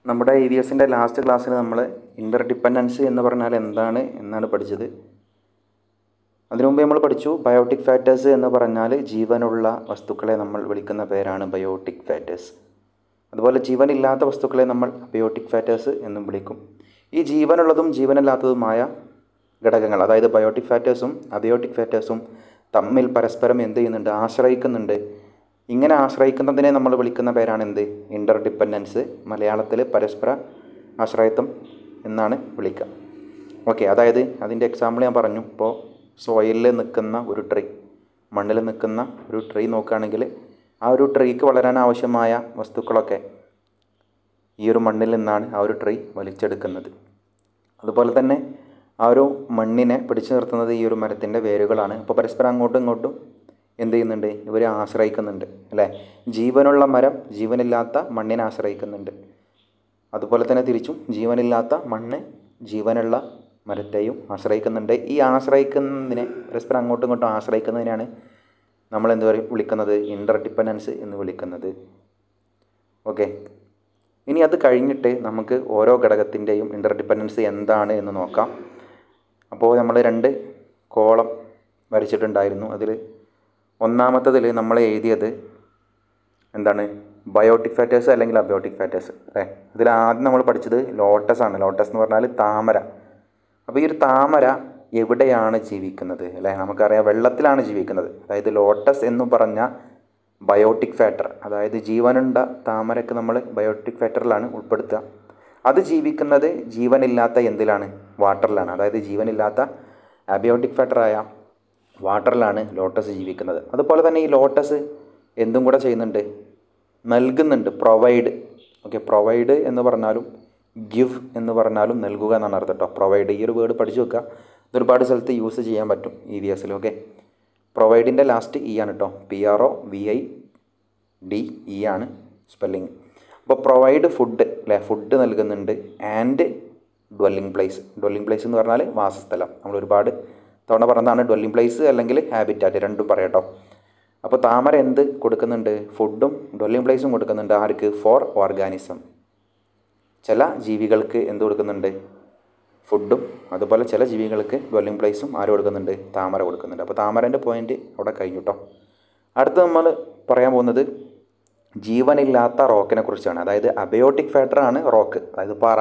നമ്മുടെ E V എസിൻ്റെ last ക്ലാസ്സിൽ നമ്മൾ ഇൻ്റർ ഡിപ്പെൻഡൻസ് എന്ന് പറഞ്ഞാൽ എന്താണ് എന്നാണ് പഠിച്ചത് അതിനു മുമ്പ് നമ്മൾ പഠിച്ചു ബയോട്ടിക് ഫാറ്റേഴ്സ് എന്ന് പറഞ്ഞാൽ ജീവനുള്ള വസ്തുക്കളെ നമ്മൾ വിളിക്കുന്ന പേരാണ് ബയോട്ടിക് ഫാറ്റേഴ്സ് അതുപോലെ ജീവനില്ലാത്ത വസ്തുക്കളെ നമ്മൾ ബയോട്ടിക് ഫാറ്റേഴ്സ് എന്നും വിളിക്കും ഈ ജീവനുള്ളതും ജീവനില്ലാത്തതുമായ ഘടകങ്ങൾ അതായത് ബയോട്ടിക് ഫാറ്റേഴ്സും അബയോട്ടിക് ഫാറ്റേഴ്സും തമ്മിൽ പരസ്പരം എന്ത് ചെയ്യുന്നുണ്ട് ആശ്രയിക്കുന്നുണ്ട് ഇങ്ങനെ ആശ്രയിക്കുന്നതിനെ നമ്മൾ വിളിക്കുന്ന പേരാണ് എന്ത് ഇൻ്റർ ഡിപ്പെൻഡൻസ് മലയാളത്തിൽ പരസ്പര ആശ്രയത്വം എന്നാണ് വിളിക്കുക ഓക്കെ അതായത് അതിൻ്റെ എക്സാമ്പിൾ ഞാൻ പറഞ്ഞു ഇപ്പോൾ സോയിലിൽ നിൽക്കുന്ന ഒരു ട്രീ മണ്ണിൽ നിൽക്കുന്ന ഒരു ട്രീ നോക്കുകയാണെങ്കിൽ ആ ഒരു ട്രീക്ക് വളരാൻ ആവശ്യമായ വസ്തുക്കളൊക്കെ ഈ ഒരു മണ്ണിൽ നിന്നാണ് ആ ഒരു ട്രീ വലിച്ചെടുക്കുന്നത് അതുപോലെ തന്നെ ആ ഒരു മണ്ണിനെ പിടിച്ചു നിർത്തുന്നത് ഈ ഒരു മരത്തിൻ്റെ വേരുകളാണ് അപ്പോൾ പരസ്പരം അങ്ങോട്ടും ഇങ്ങോട്ടും എന്ത് ചെയ്യുന്നുണ്ട് ഇവരെ ആശ്രയിക്കുന്നുണ്ട് അല്ലേ ജീവനുള്ള മരം ജീവനില്ലാത്ത മണ്ണിനെ ആശ്രയിക്കുന്നുണ്ട് അതുപോലെ തന്നെ തിരിച്ചും ജീവനില്ലാത്ത മണ്ണ് ജീവനുള്ള മരത്തെയും ആശ്രയിക്കുന്നുണ്ട് ഈ ആശ്രയിക്കുന്നതിനെ പരസ്പരം അങ്ങോട്ടും ഇങ്ങോട്ടും ആശ്രയിക്കുന്നതിനാണ് നമ്മൾ എന്ത് പറയും വിളിക്കുന്നത് ഇൻ്റർ ഡിപ്പെൻഡൻസ് എന്ന് വിളിക്കുന്നത് ഓക്കെ ഇനി അത് കഴിഞ്ഞിട്ട് നമുക്ക് ഓരോ ഘടകത്തിൻ്റെയും ഇൻ്റർ ഡിപ്പെൻഡൻസ് എന്താണ് എന്ന് നോക്കാം അപ്പോൾ നമ്മൾ രണ്ട് കോളം വരച്ചിട്ടുണ്ടായിരുന്നു അതിൽ ഒന്നാമത്തതിൽ നമ്മൾ എഴുതിയത് എന്താണ് ബയോട്ടിക് ഫാറ്റേഴ്സ് അല്ലെങ്കിൽ അബയോട്ടിക് ഫാറ്റേഴ്സ് അല്ലേ അതിൽ ആദ്യം നമ്മൾ പഠിച്ചത് ലോട്ടസ് ആണ് ലോട്ടസ് എന്ന് പറഞ്ഞാൽ താമര അപ്പോൾ ഈ ഒരു താമര എവിടെയാണ് ജീവിക്കുന്നത് അല്ലേ നമുക്കറിയാം വെള്ളത്തിലാണ് ജീവിക്കുന്നത് അതായത് ലോട്ടസ് എന്ന് പറഞ്ഞ ബയോട്ടിക് ഫാറ്റർ അതായത് ജീവനുണ്ട താമരക്ക് നമ്മൾ ബയോട്ടിക് ഫാറ്ററിലാണ് ഉൾപ്പെടുത്തുക അത് ജീവിക്കുന്നത് ജീവനില്ലാത്ത എന്തിലാണ് വാട്ടറിലാണ് അതായത് ജീവനില്ലാത്ത അബയോട്ടിക് ഫാറ്ററായ വാട്ടറിലാണ് ലോട്ടസ് ജീവിക്കുന്നത് അതുപോലെ തന്നെ ഈ ലോട്ടസ് എന്തും കൂടെ ചെയ്യുന്നുണ്ട് നൽകുന്നുണ്ട് പ്രൊവൈഡ് ഓക്കെ പ്രൊവൈഡ് എന്ന് പറഞ്ഞാലും ഗിവ് എന്ന് പറഞ്ഞാലും നൽകുക എന്നാണ് അർത്ഥം കേട്ടോ പ്രൊവൈഡ് ഈ ഒരു വേർഡ് പഠിച്ചു വെക്കുക ഇത് ഒരുപാട് സ്ഥലത്ത് യൂസ് ചെയ്യാൻ പറ്റും ഇ വി എസിൽ ഓക്കെ പ്രൊവൈഡിൻ്റെ ലാസ്റ്റ് ഇ ആണ് കേട്ടോ P R O V I D E ആണ് സ്പെല്ലിങ് അപ്പോൾ പ്രൊവൈഡ് ഫുഡ് അല്ലേ ഫുഡ് നൽകുന്നുണ്ട് and dwelling place dwelling place എന്ന് പറഞ്ഞാൽ വാസസ്ഥലം നമ്മൾ ഒരുപാട് തവണ പറഞ്ഞതാണ് ഡ്വെല്ലിംഗ് പ്ലേസ് അല്ലെങ്കിൽ ഹാബിറ്റാറ്റ് രണ്ടും പറയാട്ടോ അപ്പോൾ താമര എന്ത് കൊടുക്കുന്നുണ്ട് ഫുഡും ഡ്വെല്ലിംഗ് പ്ലേസും കൊടുക്കുന്നുണ്ട് ആർക്ക് ഫോർ ഓർഗാനിസം ചില ജീവികൾക്ക് എന്ത് കൊടുക്കുന്നുണ്ട് ഫുഡും അതുപോലെ ചില ജീവികൾക്ക് ഡ്വെല്ലിംഗ് പ്ലേസും ആര് കൊടുക്കുന്നുണ്ട് താമര കൊടുക്കുന്നുണ്ട് അപ്പോൾ താമരൻ്റെ പോയിന്റ് അവിടെ കഴിഞ്ഞു കേട്ടോ അടുത്ത് നമ്മൾ പറയാൻ പോകുന്നത് ജീവനില്ലാത്ത റോക്കിനെ കുറിച്ചാണ് അതായത് അബയോട്ടിക് ഫാക്ടറാണ് റോക്ക് അതായത് പാറ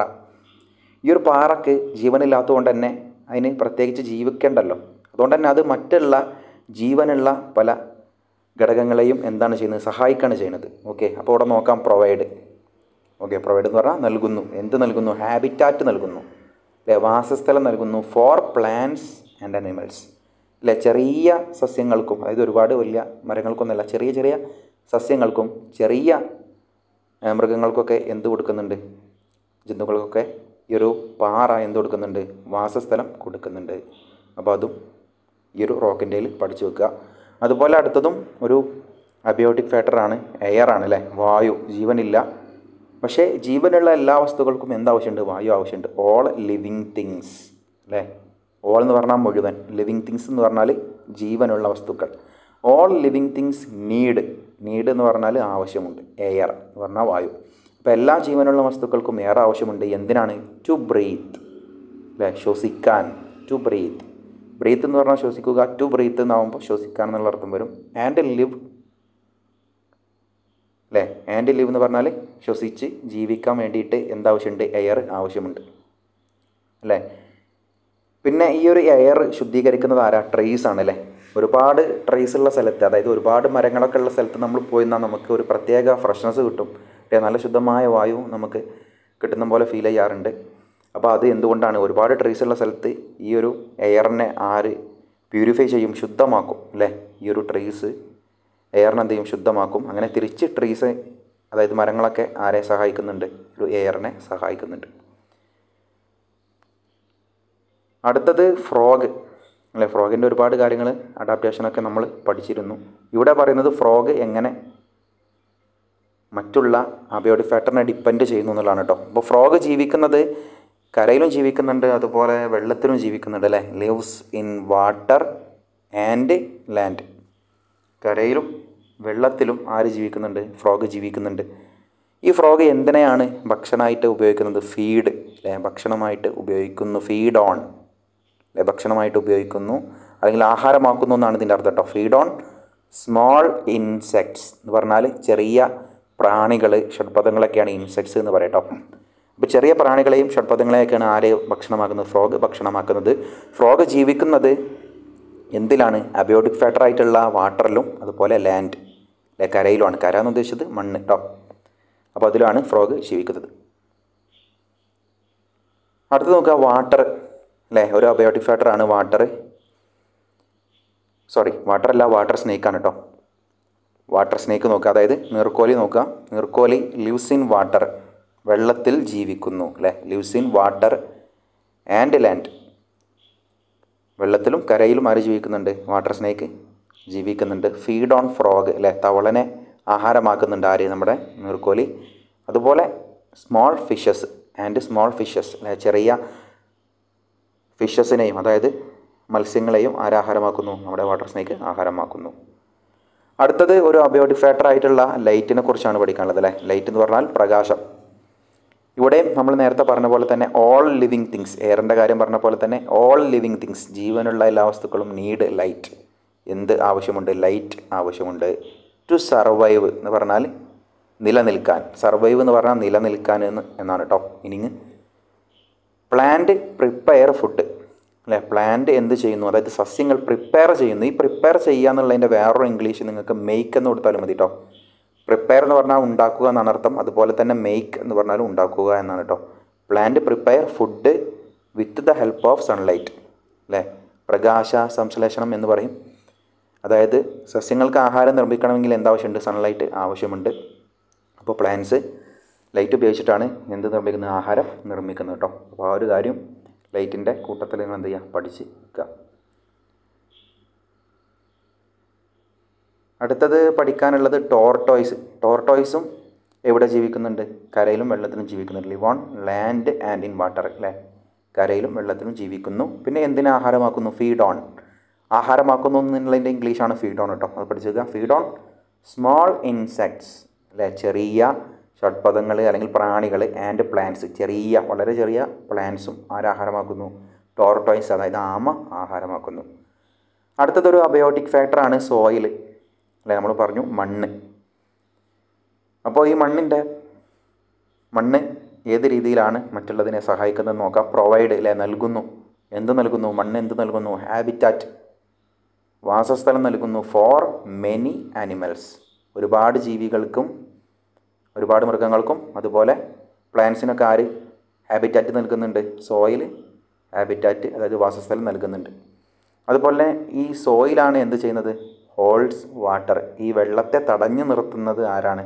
ഈ ഒരു പാറക്ക് ജീവനില്ലാത്തതുകൊണ്ട് തന്നെ അതിന് പ്രത്യേകിച്ച് ജീവിക്കേണ്ടല്ലോ അതുകൊണ്ട് തന്നെ അത് മറ്റുള്ള ജീവനുള്ള പല ഘടകങ്ങളെയും എന്താണ് ചെയ്യുന്നത് സഹായിക്കുകയാണ് ചെയ്യുന്നത് ഓക്കെ അപ്പോൾ അവിടെ നോക്കാം പ്രൊവൈഡ് ഓക്കെ പ്രൊവൈഡ് എന്ന് പറഞ്ഞാൽ നൽകുന്നു എന്ത് നൽകുന്നു ഹാബിറ്റാറ്റ് നൽകുന്നു അല്ലേ വാസസ്ഥലം നൽകുന്നു ഫോർ പ്ലാന്റ്സ് ആൻഡ് അനിമൽസ് അല്ലേ ചെറിയ സസ്യങ്ങൾക്കും അതായത് ഒരുപാട് വലിയ മരങ്ങൾക്കൊന്നുമല്ല ചെറിയ ചെറിയ സസ്യങ്ങൾക്കും ചെറിയ മൃഗങ്ങൾക്കൊക്കെ എന്ത് കൊടുക്കുന്നുണ്ട് ജന്തുക്കൾക്കൊക്കെ ഈ ഒരു പാറ എന്ത് കൊടുക്കുന്നുണ്ട് വാസസ്ഥലം കൊടുക്കുന്നുണ്ട് അപ്പോൾ അതും ഈ ഒരു റോക്കിൻ്റെയിൽ പഠിച്ചു വെക്കുക അതുപോലെ അടുത്തതും ഒരു അബയോട്ടിക് ഫാക്ടറാണ് എയർ ആണ് അല്ലേ വായു ജീവനില്ല പക്ഷേ ജീവനുള്ള എല്ലാ വസ്തുക്കൾക്കും എന്താവശ്യമുണ്ട് വായു ആവശ്യമുണ്ട് ഓൾ ലിവിങ് തിങ്സ് അല്ലേ ഓൾ എന്ന് പറഞ്ഞാൽ മുഴുവൻ ലിവിങ് തിങ്സ് എന്ന് പറഞ്ഞാൽ ജീവനുള്ള വസ്തുക്കൾ all living things need need എന്ന് പറഞ്ഞാൽ ആവശ്യമുണ്ട് എയർ എന്ന് പറഞ്ഞാൽ വായു അപ്പോൾ എല്ലാ ജീവനുള്ള വസ്തുക്കൾക്കും എയർ ആവശ്യമുണ്ട് എന്തിനാണ് ടു ബ്രീത്ത് അല്ലേ ശ്വസിക്കാൻ ടു ബ്രീത്ത് ബ്രീത്ത് എന്ന് പറഞ്ഞാൽ ശ്വസിക്കുക ടു ബ്രീത്ത് എന്നാവുമ്പോൾ ശ്വസിക്കാൻ എന്നുള്ള അർത്ഥം വരും ആൻഡ് ലിവ് അല്ലേ ആൻഡ് ലിവ് എന്ന് പറഞ്ഞാൽ ശ്വസിച്ച് ജീവിക്കാൻ വേണ്ടിയിട്ട് എന്താവശ്യമുണ്ട് എയർ ആവശ്യമുണ്ട് അല്ലേ പിന്നെ ഈ ഒരു എയർ ശുദ്ധീകരിക്കുന്നത് ആരാ ട്രീസ് ആണ് അല്ലേ ഒരുപാട് ട്രീസ് ഉള്ള സ്ഥലത്ത് അതായത് ഒരുപാട് മരങ്ങളൊക്കെ ഉള്ള സ്ഥലത്ത് നമ്മൾ പോയി നിന്നാൽ നമുക്ക് ഒരു പ്രത്യേക ഫ്രഷ്നെസ് കിട്ടും നല്ല ശുദ്ധമായ വായു നമുക്ക് കിട്ടുന്ന പോലെ ഫീൽ ചെയ്യാറുണ്ട് അപ്പോൾ അത് എന്തുകൊണ്ടാണ് ഒരുപാട് ട്രീസ് ഉള്ള സ്ഥലത്ത് ഈ ഒരു എയറിനെ ആര് പ്യൂരിഫൈ ചെയ്യും ശുദ്ധമാക്കും അല്ലേ ഈ ഒരു ട്രീസ് എയറിനെ എന്ത് ചെയ്യും ശുദ്ധമാക്കും അങ്ങനെ തിരിച്ച് ട്രീസ് അതായത് മരങ്ങളൊക്കെ ആരെ സഹായിക്കുന്നുണ്ട് ഒരു എയറിനെ സഹായിക്കുന്നുണ്ട് അടുത്തത് ഫ്രോഗ് അല്ലേ ഫ്രോഗിൻ്റെ ഒരുപാട് കാര്യങ്ങൾ അഡാപ്റ്റേഷനൊക്കെ നമ്മൾ പഠിച്ചിരുന്നു ഇവിടെ പറയുന്നത് ഫ്രോഗ് എങ്ങനെ മറ്റുള്ള അബയോട്ടിക് ഫാക്ടറിനെ ഡിപ്പെൻഡ് ചെയ്യുന്നു എന്നുള്ളതാണ് കേട്ടോ അപ്പോൾ ഫ്രോഗ് ജീവിക്കുന്നത് കരയിലും ജീവിക്കുന്നുണ്ട് അതുപോലെ വെള്ളത്തിലും ജീവിക്കുന്നുണ്ട് അല്ലേ lives in water and land കരയിലും വെള്ളത്തിലും ആര് ജീവിക്കുന്നുണ്ട് ഫ്രോഗ് ജീവിക്കുന്നുണ്ട് ഈ ഫ്രോഗ് എന്തിനെയാണ് ഭക്ഷണമായിട്ട് ഉപയോഗിക്കുന്നത് ഫീഡ് അല്ലേ ഭക്ഷണമായിട്ട് ഉപയോഗിക്കുന്നു ഫീഡ് ഓൺ അല്ലെ ഭക്ഷണമായിട്ട് ഉപയോഗിക്കുന്നു അല്ലെങ്കിൽ ആഹാരമാക്കുന്നു എന്നാണ് ഇതിൻ്റെ അർത്ഥം കേട്ടോ ഫീഡ് ഓൺ സ്മോൾ ഇൻസെക്ട്സ് എന്ന് പറഞ്ഞാൽ ചെറിയ പ്രാണികൾ ഷഡ്പദങ്ങളൊക്കെയാണ് ഇൻസെക്ട്സ് എന്ന് പറയട്ടോ അപ്പോൾ ചെറിയ പ്രാണികളെയും ഷഡ്പദങ്ങളെയൊക്കെയാണ് ആര് ഭക്ഷണമാക്കുന്നത് ഫ്രോഗ് ഭക്ഷണമാക്കുന്നത് ഫ്രോഗ് ജീവിക്കുന്നത് എന്തിലാണ് അബയോട്ടിക് ഫാക്ടർ ആയിട്ടുള്ള വാട്ടറിലും അതുപോലെ ലാൻഡ് അല്ലെ കരയിലുമാണ് കര എന്ന് ഉദ്ദേശിച്ചത് മണ്ണ് കേട്ടോ അപ്പോൾ അതിലാണ് ഫ്രോഗ് ജീവിക്കുന്നത് അടുത്ത് നോക്കുക വാട്ടർ അല്ലേ ഒരു അബയോട്ടിക് ഫാക്ടർ ആണ് വാട്ടർ സോറി വാട്ടർ അല്ല വാട്ടർ സ്നേക്കാണ് കേട്ടോ വാട്ടർ സ്നേക്ക് നോക്കുക അതായത് നീർക്കോലി നോക്കുക നീർക്കോലി ലിവ്സ് ഇൻ വാട്ടർ വെള്ളത്തിൽ ജീവിക്കുന്നു അല്ലേ lives in water and land വെള്ളത്തിലും കരയിലും ആര് ജീവിക്കുന്നുണ്ട് വാട്ടർ സ്നേക്ക് ജീവിക്കുന്നുണ്ട് ഫീഡ് ഓൺ ഫ്രോഗ് അല്ലേ തവളനെ ആഹാരമാക്കുന്നുണ്ട് ആര് നമ്മുടെ നീർക്കോലി അതുപോലെ small fishes and small fishes അല്ലേ ചെറിയ ഫിഷസിനെയും അതായത് മത്സ്യങ്ങളെയും ആരാഹാരമാക്കുന്നു നമ്മുടെ വാട്ടർ സ്നേക്ക് ആഹാരമാക്കുന്നു അടുത്തത് ഒരു അബയോട്ടിക് ഫാക്ടർ ആയിട്ടുള്ള ലൈറ്റിനെ കുറിച്ചാണ് പഠിക്കാനുള്ളത് അല്ലേ ലൈറ്റ് എന്ന് പറഞ്ഞാൽ പ്രകാശം ഇവിടെ നമ്മൾ നേരത്തെ പറഞ്ഞ പോലെ തന്നെ ഓൾ ലിവിങ് തിങ്സ് എയറിൻ്റെ കാര്യം പറഞ്ഞ പോലെ തന്നെ ഓൾ ലിവിങ് തിങ്സ് ജീവനുള്ള എല്ലാ വസ്തുക്കളും നീഡ് ലൈറ്റ് എന്ത് ആവശ്യമുണ്ട് ലൈറ്റ് ആവശ്യമുണ്ട് ടു സർവൈവ് എന്ന് പറഞ്ഞാൽ നിലനിൽക്കാൻ സർവൈവ് എന്ന് പറഞ്ഞാൽ നിലനിൽക്കാൻ എന്ന് എന്നാണ് കേട്ടോ മീനിങ് പ്ലാന്റ് പ്രിപ്പയർ ഫുഡ് അല്ലേ പ്ലാന്റ് എന്ത് ചെയ്യുന്നു അതായത് സസ്യങ്ങൾ പ്രിപ്പയർ ചെയ്യുന്നു ഈ പ്രിപ്പയർ ചെയ്യുക എന്നുള്ളതിൻ്റെ വേറൊരു ഇംഗ്ലീഷ് നിങ്ങൾക്ക് മെയ്ക്ക് എന്ന് കൊടുത്താലും മതി കേട്ടോ പ്രിപ്പയർ എന്ന് പറഞ്ഞാൽ ഉണ്ടാക്കുക എന്നാണ് അർത്ഥം അതുപോലെ തന്നെ മെയ്ക്ക് എന്ന് പറഞ്ഞാൽ ഉണ്ടാക്കുക എന്നാണ് കേട്ടോ plant prepare food with the help of sunlight അല്ലേ പ്രകാശ സംശ്ലേഷണം എന്ന് പറയും അതായത് സസ്യങ്ങൾക്ക് ആഹാരം നിർമ്മിക്കണമെങ്കിൽ എന്താവശ്യമുണ്ട് സൺലൈറ്റ് ആവശ്യമുണ്ട് അപ്പോൾ പ്ലാന്റ്സ് ലൈറ്റ് ഉപയോഗിച്ചിട്ടാണ് എന്ത് നിർമ്മിക്കുന്നത് ആഹാരം നിർമ്മിക്കുന്നത് കേട്ടോ അപ്പോൾ ആ ഒരു കാര്യം ലൈറ്റിൻ്റെ കൂട്ടത്തിൽ നിങ്ങൾ എന്ത് ചെയ്യുക പഠിച്ച് വെക്കുക അടുത്തത് പഠിക്കാനുള്ളത് ടോർട്ടോയ്സ് ടോർട്ടോയ്സും എവിടെ ജീവിക്കുന്നുണ്ട് കരയിലും വെള്ളത്തിലും ജീവിക്കുന്നുണ്ട് live on land and in water അല്ലേ കരയിലും വെള്ളത്തിലും ജീവിക്കുന്നു പിന്നെ എന്തിനെ ആഹാരമാക്കുന്നു ഫീഡ് ഓൺ ആഹാരമാക്കുന്നു എന്നുള്ളതിൻ്റെ ഇംഗ്ലീഷാണ് ഫീഡ് ഓൺ കേട്ടോ അത് പഠിച്ചേക്കുക ഫീഡ് ഓൺ സ്മോൾ ഇൻസെക്ട്സ് അല്ലേ ചെറിയ ഷഡ്പദങ്ങൾ അല്ലെങ്കിൽ പ്രാണികൾ ആൻഡ് പ്ലാന്റ്സ് ചെറിയ വളരെ ചെറിയ പ്ലാന്റ്സും ആരാഹാരമാക്കുന്നു ടോർട്ടോയ്സ് അതായത് ആമ ആഹാരമാക്കുന്നു അടുത്തതൊരു അബയോട്ടിക് ഫാക്ടറാണ് സോയിൽ അല്ലേ നമ്മൾ പറഞ്ഞു മണ്ണ് അപ്പോൾ ഈ മണ്ണിൻ്റെ മണ്ണ് ഏത് രീതിയിലാണ് മറ്റുള്ളതിനെ സഹായിക്കുന്നത് നോക്കാം പ്രൊവൈഡ് അല്ലേ നൽകുന്നു എന്ത് നൽകുന്നു മണ്ണ് എന്ത് നൽകുന്നു ഹാബിറ്റാറ്റ് വാസസ്ഥലം നൽകുന്നു ഫോർ മെനി ആനിമൽസ് ഒരുപാട് ജീവികൾക്കും ഒരുപാട് മൃഗങ്ങൾക്കും അതുപോലെ പ്ലാന്റ്സിനൊക്കെ ആര് ഹാബിറ്റാറ്റ് നൽകുന്നുണ്ട് സോയിൽ ഹാബിറ്റാറ്റ് അതായത് വാസസ്ഥലം നൽകുന്നുണ്ട് അതുപോലെ ഈ സോയിലാണ് എന്ത് ചെയ്യുന്നത് ഹോൾഡ്സ് വാട്ടർ ഈ വെള്ളത്തെ തടഞ്ഞു നിർത്തുന്നത് ആരാണ്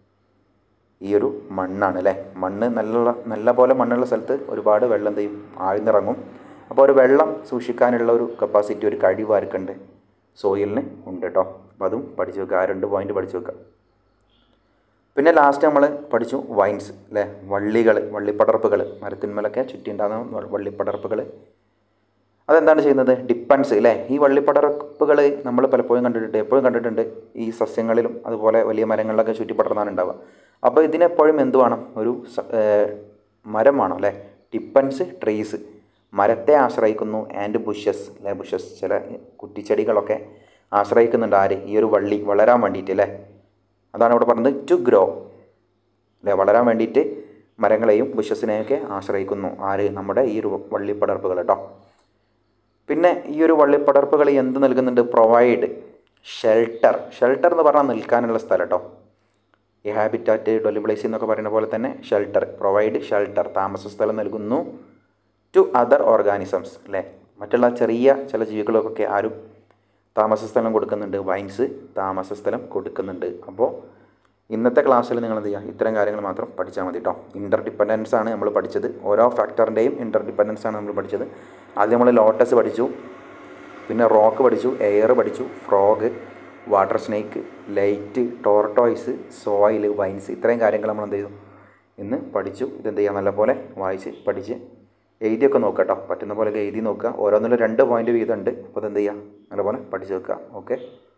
ഈ ഒരു മണ്ണാണ് അല്ലേ മണ്ണ് നല്ല നല്ല പോലെ മണ്ണുള്ള സ്ഥലത്ത് ഒരുപാട് വെള്ളം എന്ത് ചെയ്യും ആഴ്ന്നിറങ്ങും അപ്പോൾ ഒരു വെള്ളം സൂക്ഷിക്കാനുള്ള ഒരു കപ്പാസിറ്റി ഒരു കഴിവ് ആർക്കുണ്ട് സോയിലിന് ഉണ്ട് കേട്ടോ അപ്പോൾ അതും പഠിച്ചു വെക്കുക ആ രണ്ട് പോയിന്റ് പഠിച്ചു വെക്കുക പിന്നെ ലാസ്റ്റ് നമ്മൾ പഠിച്ചു വൈൻസ് അല്ലേ വള്ളികൾ വള്ളിപ്പടർപ്പുകൾ മരത്തിന്മേലൊക്കെ ചുറ്റിണ്ടാകുന്ന വള്ളിപ്പടർപ്പുകൾ അതെന്താണ് ചെയ്യുന്നത് ഡിപ്പൻസ് അല്ലേ ഈ വള്ളിപ്പടർപ്പുകൾ നമ്മൾ പലപ്പോഴും കണ്ടിട്ടുണ്ട് എപ്പോഴും കണ്ടിട്ടുണ്ട് ഈ സസ്യങ്ങളിലും അതുപോലെ വലിയ മരങ്ങളിലൊക്കെ ചുറ്റിപ്പടർന്നാണ് ഉണ്ടാവുക അപ്പോൾ ഇതിനെപ്പോഴും എന്ത് വേണം ഒരു മരം വേണം അല്ലേ ഡിപ്പൻസ് ട്രീസ് മരത്തെ ആശ്രയിക്കുന്നു ആൻഡ് ബുഷസ് അല്ലേ ബുഷസ് ചില കുറ്റിച്ചെടികളൊക്കെ ആശ്രയിക്കുന്നുണ്ട് ആര് ഈ ഒരു വള്ളി വളരാൻ വേണ്ടിയിട്ട് അല്ലേ അതാണ് ഇവിടെ പറഞ്ഞത് ടു ഗ്രോ അല്ലേ വളരാൻ വേണ്ടിയിട്ട് മരങ്ങളെയും ബുഷസിനെയൊക്കെ ആശ്രയിക്കുന്നു ആര് നമ്മുടെ ഈ ഒരു വള്ളിപ്പടർപ്പുകൾ കേട്ടോ പിന്നെ ഈ ഒരു വള്ളിപ്പടർപ്പുകൾ എന്ത് നൽകുന്നുണ്ട് പ്രൊവൈഡ് ഷെൽട്ടർ ഷെൽട്ടർ എന്ന് പറഞ്ഞാൽ നിൽക്കാനുള്ള സ്ഥലം കേട്ടോ ഈ ഹാബിറ്റാറ്റ് ഡൊലിബ്ലേസി എന്നൊക്കെ പറയുന്ന പോലെ തന്നെ ഷെൽട്ടർ പ്രൊവൈഡ് ഷെൽട്ടർ താമസ സ്ഥലം നൽകുന്നു ടു അതർ ഓർഗാനിസംസ് അല്ലേ മറ്റുള്ള ചെറിയ ചില ജീവികൾക്കൊക്കെ ആരും താമസ സ്ഥലം കൊടുക്കുന്നുണ്ട് വൈൻസ് താമസ സ്ഥലം കൊടുക്കുന്നുണ്ട് അപ്പോൾ ഇന്നത്തെ ക്ലാസ്സിൽ നിങ്ങൾ എന്ത് ചെയ്യുക ഇത്തരം കാര്യങ്ങൾ മാത്രം പഠിച്ചാൽ മതി കേട്ടോ ഇൻ്റർ ഡിപ്പെൻഡൻസ് ആണ് നമ്മൾ പഠിച്ചത് ഓരോ ഫാക്ടറിൻ്റെയും ഇൻ്റർ ഡിപ്പെൻഡൻസ് ആണ് നമ്മൾ പഠിച്ചത് ആദ്യം നമ്മൾ ലോട്ടസ് പഠിച്ചു പിന്നെ റോക്ക് പഠിച്ചു എയർ പഠിച്ചു frog water snake light tortoise soil vines ഇത്രയും കാര്യങ്ങൾ നമ്മൾ എന്ത് ചെയ്തു ഇന്ന് പഠിച്ചു ഇതെന്ത് ചെയ്യുക നല്ലപോലെ വായിച്ച് പഠിച്ച് എഴുതിയൊക്കെ നോക്കുക കേട്ടോ പറ്റുന്ന പോലെയൊക്കെ എഴുതി നോക്കുക ഓരോന്നിലും രണ്ട് പോയിൻ്റ് വീതമുണ്ട് അപ്പോൾ അതെന്ത് ചെയ്യുക നല്ലപോലെ പഠിച്ച് വെക്കുക ഓക്കെ